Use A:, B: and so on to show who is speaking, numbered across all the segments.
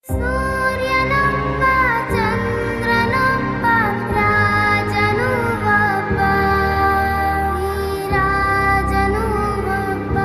A: సూర్యనొప్ప చంద్రనొప్ప రాజనువొప్ప ఈ రాజనువొప్ప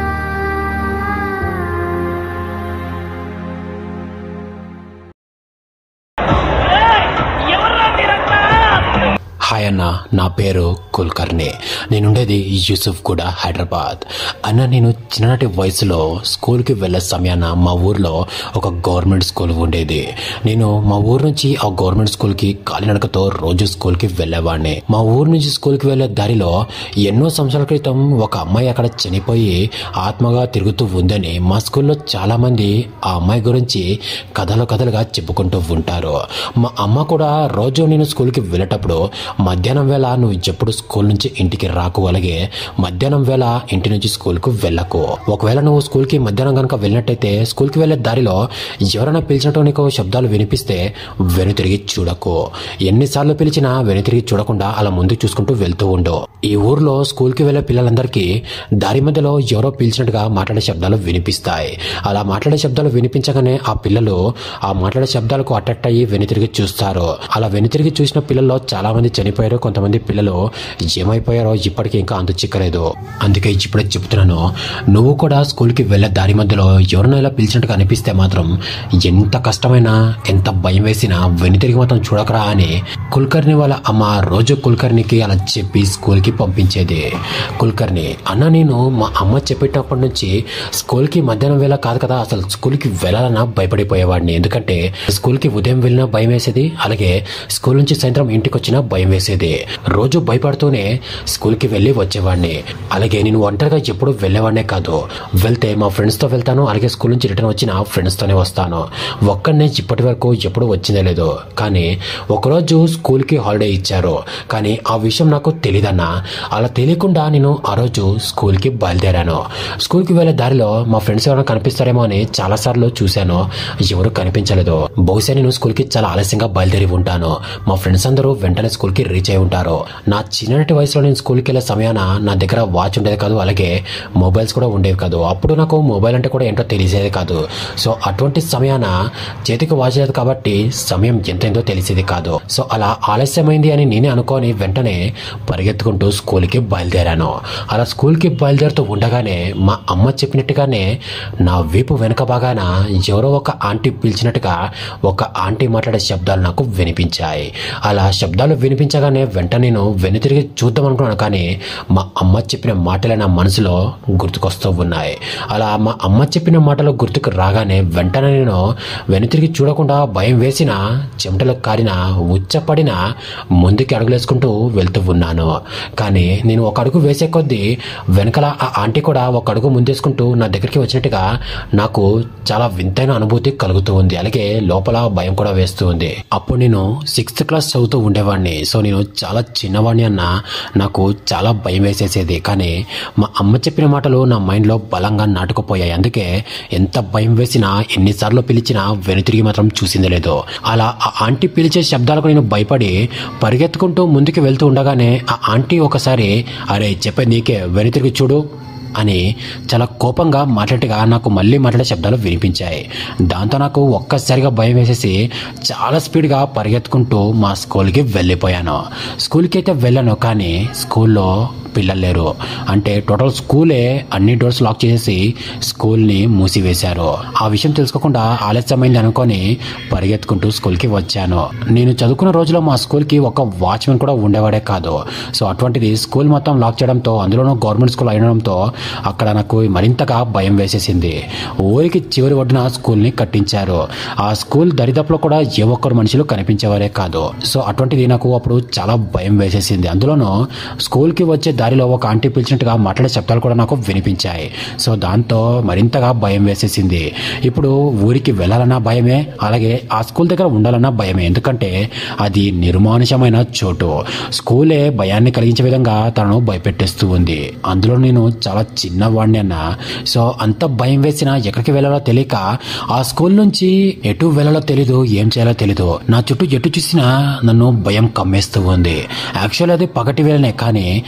B: హాయ్ అన్న నా పేరు కుల్కర్ని నేనుండేది యూసుఫ్ కూడా హైదరాబాద్ అన్న నేను చిన్ననాటి వయసులో స్కూల్కి వెళ్ళే సమయాన మా ఊర్లో ఒక గవర్నమెంట్ స్కూల్ ఉండేది నేను మా ఊరు నుంచి ఆ గవర్నమెంట్ స్కూల్కి కాలినడకతో రోజు స్కూల్కి వెళ్ళేవాడిని మా ఊరు నుంచి స్కూల్కి వెళ్ళే దారిలో ఎన్నో సంవత్సరాల క్రితం ఒక అమ్మాయి అక్కడ చనిపోయి ఆత్మగా తిరుగుతూ ఉందని మా స్కూల్లో చాలా మంది ఆ అమ్మాయి గురించి కథలు కథలుగా చెప్పుకుంటూ ఉంటారు మా అమ్మ కూడా రోజు నేను స్కూల్కి వెళ్ళేటప్పుడు మధ్యాహ్నం వేళ నువ్వు ఎప్పుడు స్కూల్ నుంచి ఇంటికి రాకు అలాగే మధ్యాహ్నం వేళ ఇంటి నుంచి స్కూల్కు వెళ్ళకు ఒకవేళ నువ్వు స్కూల్కి మధ్యాహ్నం కనుక వెళ్ళినట్టయితే స్కూల్కి వెళ్ళే దారిలో ఎవరైనా పిలిచినట్టు నీకు శబ్దాలు వినిపిస్తే వెనుతిరిగి చూడకు ఎన్నిసార్లు పిలిచినా వెనుతిరిగి చూడకుండా అలా ముందుకు చూసుకుంటూ వెళ్తూ ఉండు ఈ ఊర్లో స్కూల్కి వెళ్ళే పిల్లలందరికీ దారి మధ్యలో ఎవరో పిలిచినట్టుగా మాట్లాడే శబ్దాలు వినిపిస్తాయి అలా మాట్లాడే శబ్దాలు వినిపించగానే ఆ పిల్లలు ఆ మాట్లాడే శబ్దాలకు అట్రాక్ట్ అయ్యి వెనుతిరిగి చూస్తారు అలా వెనుతిరిగి చూసిన పిల్లల్లో చాలా మంది చనిపోయారు కొంతమంది పిల్లలు ఏమైపోయారో ఇప్పటికీ ఇంకా అంతు చిక్కలేదు అందుకే ఇప్పుడే చెప్తున్నాను నువ్వు కూడా స్కూల్కి వెళ్ళే దారి మధ్యలో ఎవరైనా ఇలా పిలిచినట్టుగా అనిపిస్తే మాత్రం ఎంత కష్టమైనా ఎంత భయం వేసినా వెనుతిరిగి మాత్రం చూడకరా అని కుల్కర్ని వాళ్ళ అమ్మ రోజు కుల్కర్నికి అలా చెప్పి స్కూల్కి పంపించేది కుల్కర్ని అన్న నేను మా అమ్మ చెప్పేటప్పటి నుంచి స్కూల్కి మధ్యాహ్నం వేళ కాదు కదా అసలు స్కూల్కి వెళ్ళాలన్నా భయపడిపోయేవాడిని ఎందుకంటే స్కూల్కి ఉదయం వెళ్ళినా భయం వేసేది అలాగే స్కూల్ నుంచి సాయంత్రం ఇంటికి వచ్చినా భయం వేసేది రోజు భయపడుతూనే స్కూల్కి వెళ్ళి వచ్చేవాడిని అలాగే నేను ఒంటరిగా ఎప్పుడు వెళ్ళేవాడినే కాదు వెళ్తే మా ఫ్రెండ్స్తో వెళ్తాను అలాగే స్కూల్ నుంచి రిటర్న్ వచ్చిన ఫ్రెండ్స్తోనే వస్తాను ఒక్కడనే ఇప్పటి వరకు ఎప్పుడు వచ్చిందే లేదు కానీ ఒకరోజు స్కూల్కి హాలిడే ఇచ్చారు కానీ ఆ విషయం నాకు తెలియదన్నా అలా తెలియకుండా నేను ఆ రోజు స్కూల్కి బయలుదేరాను స్కూల్కి వెళ్ళే దారిలో మా ఫ్రెండ్స్ ఎవరైనా కనిపిస్తారేమో అని చాలా సార్లు చూశాను ఎవరు కనిపించలేదు బహుశా నేను స్కూల్కి చాలా ఆలస్యంగా బయలుదేరి ఉంటాను మా ఫ్రెండ్స్ అందరూ వెంటనే స్కూల్కి రీచ్ అయి ఉంటారు నా చిన్నటి వయసులో నేను స్కూల్కి వెళ్ళే సమయాన నా దగ్గర వాచ్ ఉండేది కాదు అలాగే మొబైల్స్ కూడా ఉండేవి కాదు అప్పుడు నాకు మొబైల్ అంటే కూడా ఏంటో తెలిసేది కాదు సో అటువంటి సమయాన చేతికి వాచ్ లేదు కాబట్టి సమయం ఎంతైందో తెలిసేది కాదు సో అలా ఆలస్యమైంది అని నేనే అనుకొని వెంటనే పరిగెత్తుకుంటూ స్కూల్కి బయలుదేరాను అలా స్కూల్కి బయలుదేరుతూ ఉండగానే మా అమ్మ చెప్పినట్టుగానే నా వీపు వెనక భాగాన ఎవరో ఒక ఆంటీ పిలిచినట్టుగా ఒక ఆంటీ మాట్లాడే శబ్దాలు నాకు వినిపించాయి అలా శబ్దాలు వినిపించగానే వెంటనే నేను వెనుతిరిగి చూద్దాం అనుకున్నాను కానీ మా అమ్మ చెప్పిన మాటలే నా మనసులో గుర్తుకొస్తూ ఉన్నాయి అలా మా అమ్మ చెప్పిన మాటలు గుర్తుకు రాగానే వెంటనే నేను వెనుతిరిగి చూడకుండా భయం వేసిన చెమటలు కారిన ఉచ్చపడిన ముందుకి అడుగులేసుకుంటూ వెళ్తూ ఉన్నాను కానీ నేను ఒక అడుగు వేసే కొద్దీ వెనకాల ఆ ఆంటీ కూడా ఒక అడుగు ముందేసుకుంటూ నా దగ్గరికి వచ్చినట్టుగా నాకు చాలా వింతైన అనుభూతి కలుగుతూ ఉంది అలాగే లోపల భయం కూడా వేస్తూ ఉంది అప్పుడు నేను సిక్స్త్ క్లాస్ చదువుతూ ఉండేవాడిని సో నేను చాలా చిన్నవాడిని అన్న నాకు చాలా భయం వేసేసేది కానీ మా అమ్మ చెప్పిన మాటలు నా మైండ్లో బలంగా నాటుకుపోయాయి అందుకే ఎంత భయం వేసినా ఎన్నిసార్లు పిలిచినా వెనుతిరిగి మాత్రం చూసింది లేదు అలా ఆ ఆంటీ పిలిచే శబ్దాలకు నేను భయపడి పరిగెత్తుకుంటూ ముందుకు వెళ్తూ ఉండగానే ఆ ఆంటీ ఒకసారి అరే చెప్పే నీకే వెనుతిరిగి చూడు అని చాలా కోపంగా మాట్లాడగా నాకు మళ్ళీ మాట్లాడే శబ్దాలు వినిపించాయి దాంతో నాకు ఒక్కసారిగా భయం వేసేసి చాలా స్పీడ్గా పరిగెత్తుకుంటూ మా స్కూల్కి వెళ్ళిపోయాను స్కూల్కి అయితే వెళ్ళాను కానీ స్కూల్లో పిల్లలు లేరు అంటే టోటల్ స్కూలే అన్ని డోర్స్ లాక్ చేసేసి స్కూల్ని మూసివేశారు ఆ విషయం తెలుసుకోకుండా ఆలస్యమైంది అనుకొని పరిగెత్తుకుంటూ స్కూల్కి వచ్చాను నేను చదువుకున్న రోజులో మా స్కూల్కి ఒక వాచ్మెన్ కూడా ఉండేవాడే కాదు సో అటువంటిది స్కూల్ మొత్తం లాక్ చేయడంతో అందులోనూ గవర్నమెంట్ స్కూల్ అయినడంతో అక్కడ నాకు మరింతగా భయం వేసేసింది ఊరికి చివరి ఒడ్డున స్కూల్ని కట్టించారు ఆ స్కూల్ దరిదాపులో కూడా ఏ ఒక్కరు మనుషులు కనిపించేవారే కాదు సో అటువంటిది నాకు అప్పుడు చాలా భయం వేసేసింది అందులోనూ స్కూల్కి వచ్చే దారిలో ఒక ఆంటీ పిలిచినట్టుగా మాట్లాడే శబ్దాలు కూడా నాకు వినిపించాయి సో దాంతో మరింతగా భయం వేసేసింది ఇప్పుడు ఊరికి వెళ్ళాలన్నా భయమే అలాగే ఆ స్కూల్ దగ్గర ఉండాలన్నా భయమే ఎందుకంటే అది నిర్మానుషమైన చోటు స్కూలే భయాన్ని కలిగించే విధంగా తనను భయపెట్టేస్తూ ఉంది అందులో నేను చాలా చిన్నవాడిని అన్న సో అంత భయం వేసినా ఎక్కడికి వెళ్ళాలో తెలియక ఆ స్కూల్ నుంచి ఎటు వెళ్ళాలో తెలీదు ఏం చేయాలో తెలీదు నా చుట్టూ ఎటు చూసినా నన్ను భయం కమ్మేస్తూ ఉంది యాక్చువల్ అది పగటి వేళనే కానీ పల్లెటూరు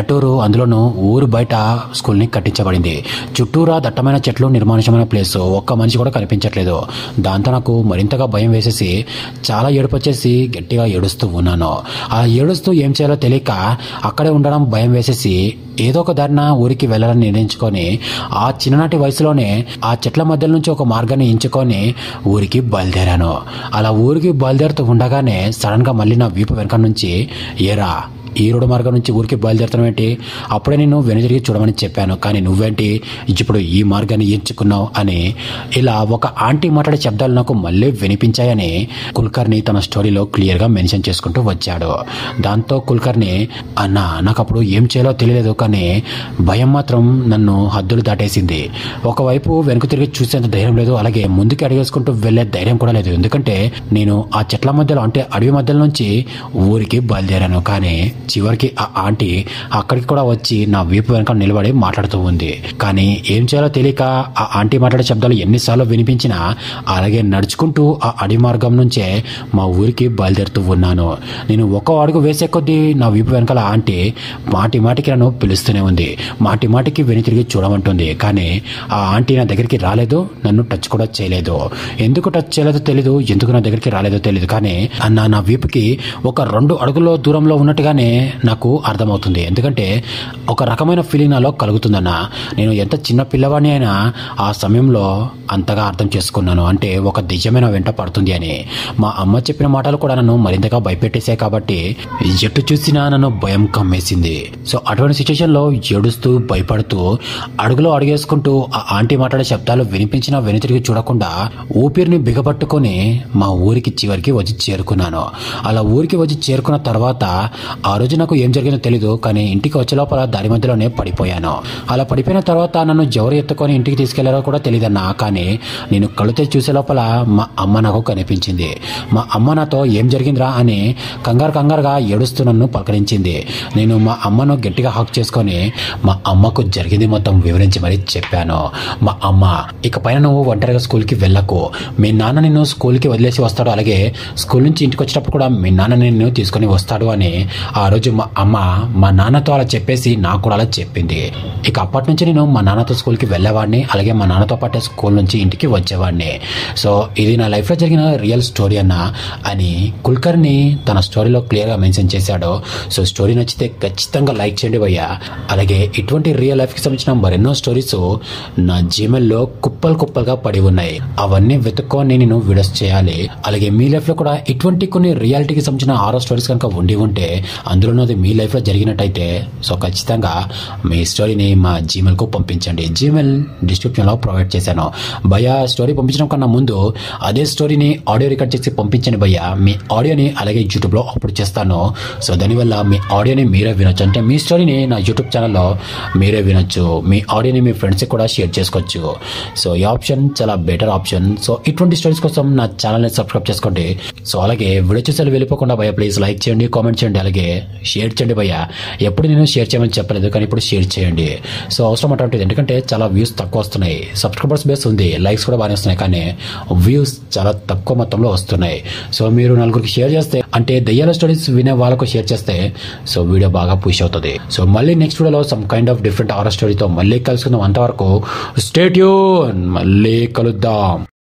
B: పల్లెటూరు అందులోనూ ఊరు బయట స్కూల్ని కట్టించబడింది చుట్టూరా దట్టమైన చెట్లు నిర్మానుషమైన ప్లేస్ ఒక్క మనిషి కూడా కనిపించట్లేదు దాంతో నాకు మరింతగా భయం వేసేసి చాలా ఏడుపు వచ్చేసి గట్టిగా ఏడుస్తూ ఉన్నాను ఆ ఏడుస్తూ ఏం చేయాలో తెలియక అక్కడే ఉండడం భయం వేసేసి ఏదో ఒక దారిన ఊరికి వెళ్ళాలని నిర్ణయించుకొని ఆ చిన్ననాటి వయసులోనే ఆ చెట్ల మధ్య నుంచి ఒక మార్గాన్ని ఎంచుకొని ఊరికి బయలుదేరాను అలా ఊరికి బయలుదేరుతూ ఉండగానే సడన్ గా మళ్ళీ నా వీపు వెనక నుంచి ఏరా ఈ రోడ్డు మార్గం నుంచి ఊరికి బయలుదేరుతాను ఏంటి అప్పుడే నేను వెనుదిరిగి చూడమని చెప్పాను కానీ నువ్వేంటి ఇప్పుడు ఈ మార్గాన్ని ఎంచుకున్నావు అని ఇలా ఒక ఆంటీ మాట్లాడే శబ్దాలు నాకు మళ్ళీ వినిపించాయని కుల్కర్ని తన స్టోరీలో క్లియర్గా మెన్షన్ చేసుకుంటూ వచ్చాడు దాంతో కుల్కర్ని అన్న నాకు అప్పుడు ఏం చేయాలో తెలియలేదు కానీ భయం మాత్రం నన్ను హద్దులు దాటేసింది ఒకవైపు వెనుక తిరిగి చూసేంత ధైర్యం లేదు అలాగే ముందుకు అడిగేసుకుంటూ వెళ్లే ధైర్యం కూడా లేదు ఎందుకంటే నేను ఆ చెట్ల మధ్యలో అంటే అడవి మధ్యలో నుంచి ఊరికి బయలుదేరాను కానీ చివరికి ఆ ఆంటీ అక్కడికి కూడా వచ్చి నా వీపు వెనక నిలబడి మాట్లాడుతూ ఉంది కానీ ఏం చేయాలో తెలియక ఆ ఆంటీ మాట్లాడే శబ్దాలు ఎన్నిసార్లు వినిపించినా అలాగే నడుచుకుంటూ ఆ అడవి మార్గం నుంచే మా ఊరికి బయలుదేరుతూ ఉన్నాను నేను ఒక్క అడుగు వేసే కొద్దీ నా వీపు వెనకాల ఆంటీ మాటి మాటికి నన్ను పిలుస్తూనే ఉంది మాటి మాటికి వెనుతిరిగి చూడమంటుంది కానీ ఆ ఆంటీ నా దగ్గరికి రాలేదు నన్ను టచ్ కూడా చేయలేదు ఎందుకు టచ్ చేయలేదో తెలీదు ఎందుకు నా దగ్గరికి రాలేదో తెలియదు కానీ అన్న నా వీపుకి ఒక రెండు అడుగుల దూరంలో ఉన్నట్టుగానే నాకు అర్థమవుతుంది ఎందుకంటే ఒక రకమైన ఫీలింగ్ నాలో కలుగుతుందన్న నేను ఎంత చిన్న పిల్లవాడిని అయినా ఆ సమయంలో అంతగా అర్థం చేసుకున్నాను అంటే ఒక నిజమైన వెంట పడుతుంది అని మా అమ్మ చెప్పిన మాటలు కూడా నన్ను మరింతగా భయపెట్టేశాయి కాబట్టి ఎటు చూసినా నన్ను భయం కమ్మేసింది సో అటువంటి సిచ్యువేషన్ లో ఏడుస్తూ భయపడుతూ అడుగులో అడుగేసుకుంటూ ఆ ఆంటీ మాట్లాడే శబ్దాలు వినిపించినా వెనుతిరిగి చూడకుండా ఊపిరిని బిగపట్టుకొని మా ఊరికి చివరికి వచ్చి చేరుకున్నాను అలా ఊరికి వచ్చి చేరుకున్న తర్వాత ఆ రోజు నాకు ఏం జరిగిందో తెలీదు కానీ ఇంటికి వచ్చే లోపల దారి మధ్యలోనే పడిపోయాను అలా పడిపోయిన తర్వాత నన్ను ఎవరు ఎత్తుకొని ఇంటికి తీసుకెళ్లారో కూడా తెలియదన్నా కానీ నేను కళ్ళు తెరిచి చూసే లోపల మా అమ్మ నాకు కనిపించింది మా అమ్మ నాతో ఏం జరిగిందిరా అని కంగారు కంగారుగా ఏడుస్తూ నన్ను పలకరించింది నేను మా అమ్మను గట్టిగా హక్ చేసుకొని మా అమ్మకు జరిగింది మొత్తం వివరించి మరీ చెప్పాను మా అమ్మ ఇక పైన నువ్వు ఒంటరిగా స్కూల్కి వెళ్ళకు మీ నాన్న నిన్ను స్కూల్కి వదిలేసి వస్తాడు అలాగే స్కూల్ నుంచి ఇంటికి వచ్చేటప్పుడు కూడా మీ నాన్న నిన్ను తీసుకొని వస్తాడు అని ఆ రోజు మా అమ్మ మా నాన్నతో అలా చెప్పేసి నాకు కూడా అలా చెప్పింది ఇక అప్పటి నుంచి నేను మా నాన్నతో స్కూల్కి వెళ్ళేవాడిని అలాగే మా నాన్నతో పాటే స్కూల్ నుంచి ఇంటికి వచ్చేవాడిని సో ఇది నా లైఫ్లో జరిగిన రియల్ స్టోరీ అన్న అని కుల్కర్ని తన స్టోరీలో క్లియర్గా మెన్షన్ చేశాడు సో స్టోరీ నచ్చితే ఖచ్చితంగా లైక్ చేయండి భయ్యా అలాగే ఇటువంటి రియల్ లైఫ్కి సంబంధించిన మరెన్నో స్టోరీస్ నా జీమెయిల్లో కుప్పలు కుప్పలుగా పడి ఉన్నాయి అవన్నీ వెతుక్కొని నేను వీడియోస్ చేయాలి అలాగే మీ లైఫ్లో కూడా ఇటువంటి కొన్ని రియాలిటీకి సంబంధించిన ఆరో స్టోరీస్ కనుక ఉండి ఉంటే అందులోనది మీ లైఫ్లో జరిగినట్టయితే సో ఖచ్చితంగా మీ స్టోరీని మా జీమెయిల్కు పంపించండి జీమెయిల్ డిస్క్రిప్షన్లో ప్రొవైడ్ చేశాను భయ స్టోరీ పంపించడం కన్నా ముందు అదే స్టోరీని ఆడియో రికార్డ్ చేసి పంపించండి భయ్య మీ ఆడియోని అలాగే యూట్యూబ్లో అప్లోడ్ చేస్తాను సో దానివల్ల మీ ఆడియోని మీరే వినొచ్చు అంటే మీ స్టోరీని నా యూట్యూబ్ ఛానల్లో మీరే వినొచ్చు మీ ఆడియోని మీ ఫ్రెండ్స్కి కూడా షేర్ చేసుకోవచ్చు సో ఈ ఆప్షన్ చాలా బెటర్ ఆప్షన్ సో ఇటువంటి స్టోరీస్ కోసం నా ఛానల్ని సబ్స్క్రైబ్ చేసుకోండి సో అలాగే వీడియో చూసి వెళ్ళిపోకుండా భయ్య ప్లీజ్ లైక్ చేయండి కామెంట్ చేయండి అలాగే షేర్ చేయండి భయ్య ఎప్పుడు నేను షేర్ చేయమని చెప్పలేదు కానీ ఇప్పుడు షేర్ చేయండి సో అవసరం అటువంటిది ఎందుకంటే చాలా వ్యూస్ తక్కువ వస్తున్నాయి సబ్స్క్రైబర్స్ బేస్ ఉంది లైక్స్ కూడా బాగానే వస్తున్నాయి కానీ వ్యూస్ చాలా తక్కువ మొత్తంలో వస్తున్నాయి సో మీరు నలుగురికి షేర్ చేస్తే అంటే దయ్యాల స్టడీస్ వినే వాళ్ళకు షేర్ చేస్తే సో వీడియో బాగా పుష్ అవుతుంది సో మళ్ళీ నెక్స్ట్ వీడియోలో some kind of different or స్టోరీతో మళ్ళీ కలుసుకుందాం అంతవరకు స్టేట్యూన్ మళ్ళీ కలుద్దాం